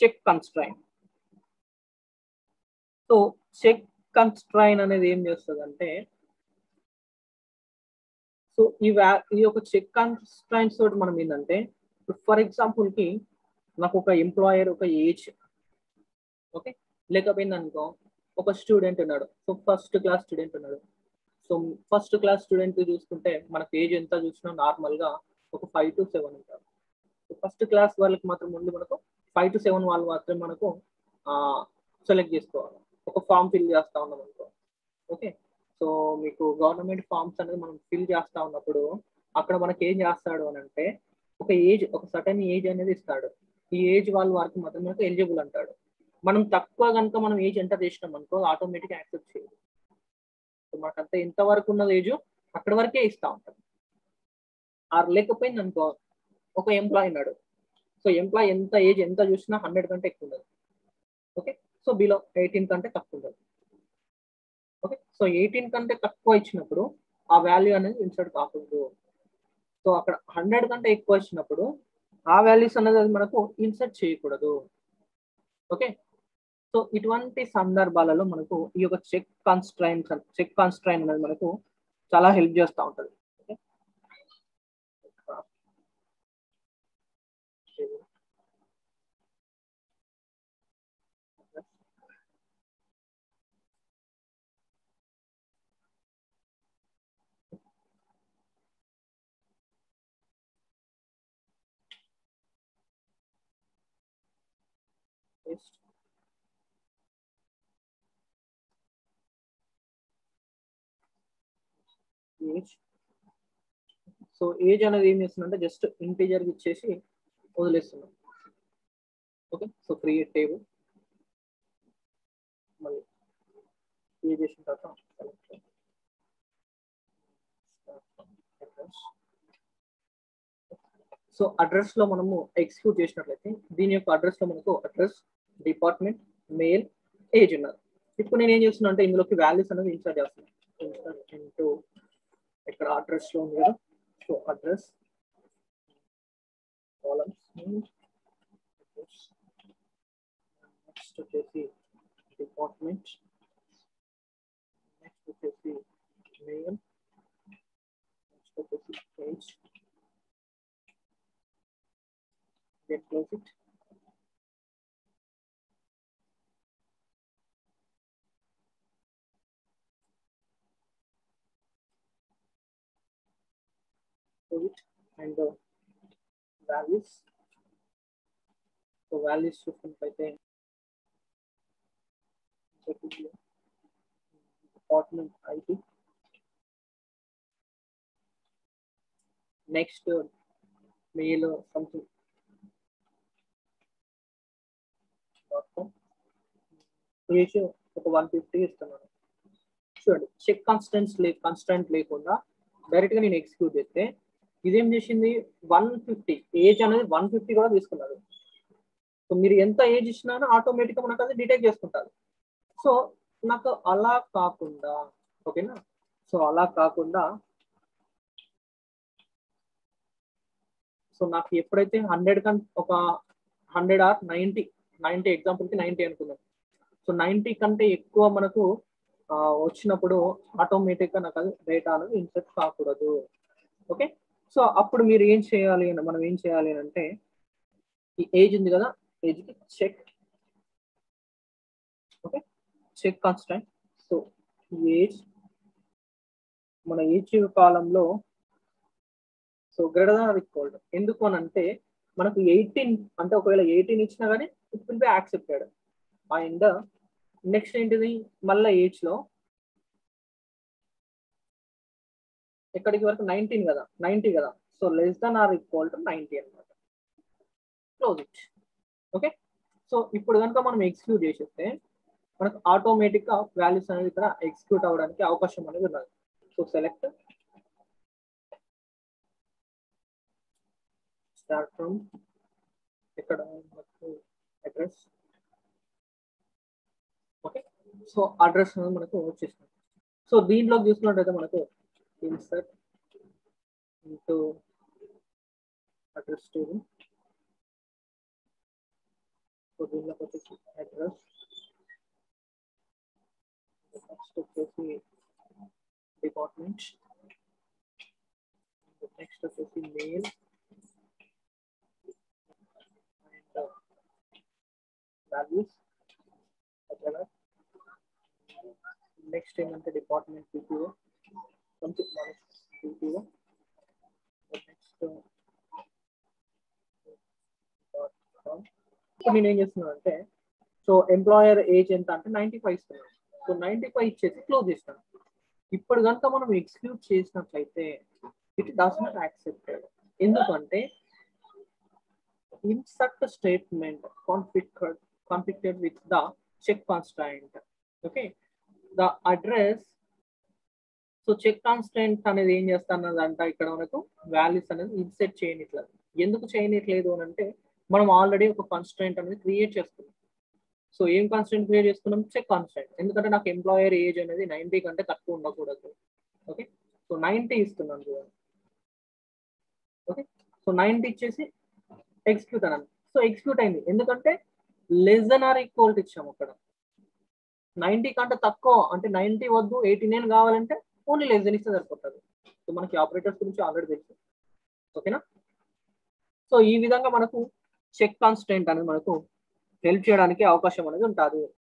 Check constraint so check constraint అనేది ఏం చేస్తుంది అంటే సో ఈ వ్యా ఈ యొక్క చెక్ కన్స్ట్రైన్స్ తోటి మనం ఏంటంటే ఫర్ ఎగ్జాంపుల్ కి నాకు ఒక ఎంప్లాయర్ ఒక ఏజ్ ఓకే లేకపోయింది అనుకో ఒక స్టూడెంట్ ఉన్నాడు సో ఫస్ట్ క్లాస్ స్టూడెంట్ ఉన్నాడు సో ఫస్ట్ క్లాస్ స్టూడెంట్ చూసుకుంటే మనకు ఏజ్ ఎంత చూసినా నార్మల్ గా ఒక ఫైవ్ టు సెవెన్ ఉంటారు ఫస్ట్ క్లాస్ వాళ్ళకి మాత్రం ముందు మనకు ఫైవ్ టు సెవెన్ వాళ్ళు మాత్రం మనకు సెలెక్ట్ చేసుకోవాలి ఒక ఫామ్ ఫిల్ చేస్తా ఉన్నాం అనుకో ఓకే సో మీకు గవర్నమెంట్ ఫామ్స్ అనేది మనం ఫిల్ చేస్తా ఉన్నప్పుడు అక్కడ మనకి ఏం చేస్తాడు అని అంటే ఒక ఏజ్ ఒక సటన్ ఏజ్ అనేది ఇస్తాడు ఈ ఏజ్ వాళ్ళ వరకు మాత్రం మనకు ఎలిజిబుల్ అంటాడు మనం తక్కువ కనుక మనం ఏజ్ ఎంటర్ చేసినాం అనుకో ఆటోమేటిక్ యాక్సెప్ట్ చేయదు సో మనకు అంత ఎంత వరకు ఉన్నది ఏజ్ అక్కడ వరకే ఇస్తా ఉంటాం ఆర్ లేకపోయింది అనుకో ఒక ఎంప్లాయ్ ఉన్నాడు సో ఎంప్లాయ్ ఎంత ఏజ్ ఎంత చూసినా హండ్రెడ్ కంటే ఎక్కువ ఉండదు ఓకే సో బిలో ఎయిటీన్ కంటే తక్కువ ఉండదు ఓకే సో ఎయిటీన్ కంటే తక్కువ ఇచ్చినప్పుడు ఆ వాల్యూ అనేది ఇన్సర్ట్ కాకూడదు సో అక్కడ హండ్రెడ్ కంటే ఎక్కువ ఇచ్చినప్పుడు ఆ వాల్యూస్ అనేది అది మనకు ఇన్సర్ట్ చేయకూడదు ఓకే సో ఇటువంటి సందర్భాలలో మనకు ఈ యొక్క చెక్ కాన్స్ట్రైన్స్ చెక్ కాన్స్ట్రైన్ అనేది మనకు చాలా హెల్ప్ చేస్తూ ఉంటుంది okay Paste. Age so age అనేది ఏం చేస్తుందంటే జస్ట్ ఇంటీజర్ ఇచ్చేసి వదిలేస్తున్నాం ఓకే సో క్రియేట్ టేబుల్ మళ్ళీ క్రియేట్ చేసిన తర్వాత సో అడ్రస్ లో మనము ఎక్స్క్యూట్ చేసినట్లయితే దీని యొక్క అడ్రస్ లో మనకు అడ్రస్ డిపార్ట్మెంట్ మెయిల్ ఏజ్ ఉన్నారు ఇప్పుడు నేను ఏం చేస్తున్నా అంటే ఇందులోకి వాల్యూస్ అనేది ఇన్సర్ట్ చేస్తున్నాను ఇన్సర్ట్ ఇంటూ ఇక్కడ అడ్రస్ లో ఉంది కదా సో అడ్రస్ కాలమ్స్ నెక్స్ట్ వచ్చేసి డిపార్ట్మెంట్ నెక్స్ట్ వచ్చేసి మెయిల్ నెక్స్ట్ వచ్చేసి page get close it close it and the values so values చూసుకున్నట్లయితే department ID next mail or something ratio ఒక వన్ ఫిఫ్టీ ఇస్తున్నాను చూడండి చెక్ కాన్స్టెంట్స్ లే కాన్స్టెంట్ లేకుండా direct గా నేను ఎగ్జిక్యూట్ చేస్తే ఇదేం చేసింది వన్ ఫిఫ్టీ ఏజ్ అనేది వన్ ఫిఫ్టీ కూడా తీసుకున్నారు సో మీరు ఎంత ఏజ్ ఇచ్చినా ఆటోమేటిక్ గా మనకు అది డిటెక్ట్ చేసుకుంటారు సో నాకు అలా కాకుండా ఓకేనా సో అలా కాకుండా సో నాకు ఎప్పుడైతే హండ్రెడ్ కన్ ఒక హండ్రెడ్ ఆర్ నైంటీ నైంటీ ఎగ్జాంపుల్కి నైంటీ అనుకుందాం సో నైంటీ కంటే ఎక్కువ మనకు వచ్చినప్పుడు ఆటోమేటిక్గా నాకు అది డేటా అనేది ఇన్సర్ట్ కాకూడదు ఓకే సో అప్పుడు మీరు ఏం చేయాలి మనం ఏం చేయాలి అంటే ఈ ఏజ్ ఉంది కదా ఏజ్కి check okay check constant so age మన ఏజ్ కాలంలో సో గ్రేటర్ దాన్ ఈక్వల్ ఎందుకు అని అంటే మనకు ఎయిటీన్ అంటే ఒకవేళ ఎయిటీన్ ఇచ్చినా కానీ it will be accepted and next ఏంటిది మళ్ళీ ఏజ్ లో ఎక్కడికి వరకు నైన్టీన్ కదా నైన్టీ కదా so less than or equal to ninety అనమాట క్లోజ్ ఇట్ ఓకే సో ఇప్పుడు కనుక మనం ఎక్స్క్యూట్ చేసేస్తే మనకు ఆటోమేటిక్ గా వాల్యూస్ అనేది ఇక్కడ ఎక్స్క్యూట్ అవ్వడానికి అవకాశం అనేది ఉన్నది సో సెలెక్ట్ స్టార్ట్ ఫ్రమ్ ఇక్కడ మనకు అడ్రస్ ఓకే సో అడ్రస్ అనేది మనకు వచ్చేసింది సో దీంట్లో చూసుకున్నట్టయితే మనకు insert into address table so దీనిలోకి వచ్చేసి అడ్రస్ నెక్స్ట్ వచ్చేసి డిపార్ట్మెంట్ నెక్స్ట్ వచ్చేసి మెయిల్ అండ్ వాల్యూస్ నెక్స్ట్ ఏంటంటే డిపార్ట్మెంట్ పీపీఓ కొంచెం పీపీఓ నెక్స్ట్ ఇప్పుడు నేను ఏం చేస్తున్నాను అంటే సో ఎంప్లాయర్ ఏజ్ ఎంత అంటే నైన్టీ ఫైవ్ ఇస్తున్నాను సో నైన్టీ ఫైవ్ ఇచ్చేసి క్లోజ్ చేస్తాను ఇప్పుడు కనుక మనం ఎక్స్క్యూట్ చేసినట్లయితే ఇట్ డస్ నాట్ యాక్సెప్టెడ్ ఎందుకంటే insert statement conflicted conflicted with the check constraint okay the address so check constant అనేది ఏం చేస్తానంట ఇక్కడ మనకు వాల్యూస్ అనేది ఇన్సెట్ చేయనిట్లేదు ఎందుకు చేయనిట్లేదు అని అంటే మనం ఆల్రెడీ ఒక కాన్స్టెంట్ అనేది క్రియేట్ చేసుకున్నాం సో ఏం కాన్స్టెంట్ క్రియేట్ చేసుకున్నాం చెక్ కాన్స్టెంట్ ఎందుకంటే నాకు ఎంప్లాయర్ ఏజ్ అనేది నైన్టీ కంటే తక్కువ ఉండకూడదు ఓకే సో నైన్టీ ఇస్తున్నాను చూడండి ఓకే సో నైన్టీ ఇచ్చేసి ఎగ్జిక్యూట్ అన్నాను సో ఎగ్జిక్యూట్ అయింది ఎందుకంటే లెస్ దెన్ ఆర్ ఈక్వల్ ఇచ్చాము అక్కడ నైన్టీ కంటే తక్కువ అంటే నైన్టీ వద్దు ఎయిటీ నైన్ కావాలంటే ఓన్లీ లెస్ దెన్ ఇస్తే సరిపోతుంది సో మనకి ఆపరేటర్స్ గురించి ఆల్రెడీ తెలుసు ఓకేనా సో ఈ విధంగా మనకు చెక్ కాన్స్టెంట్ అనేది మనకు హెల్ప్ చేయడానికి అవకాశం అనేది ఉంటుంది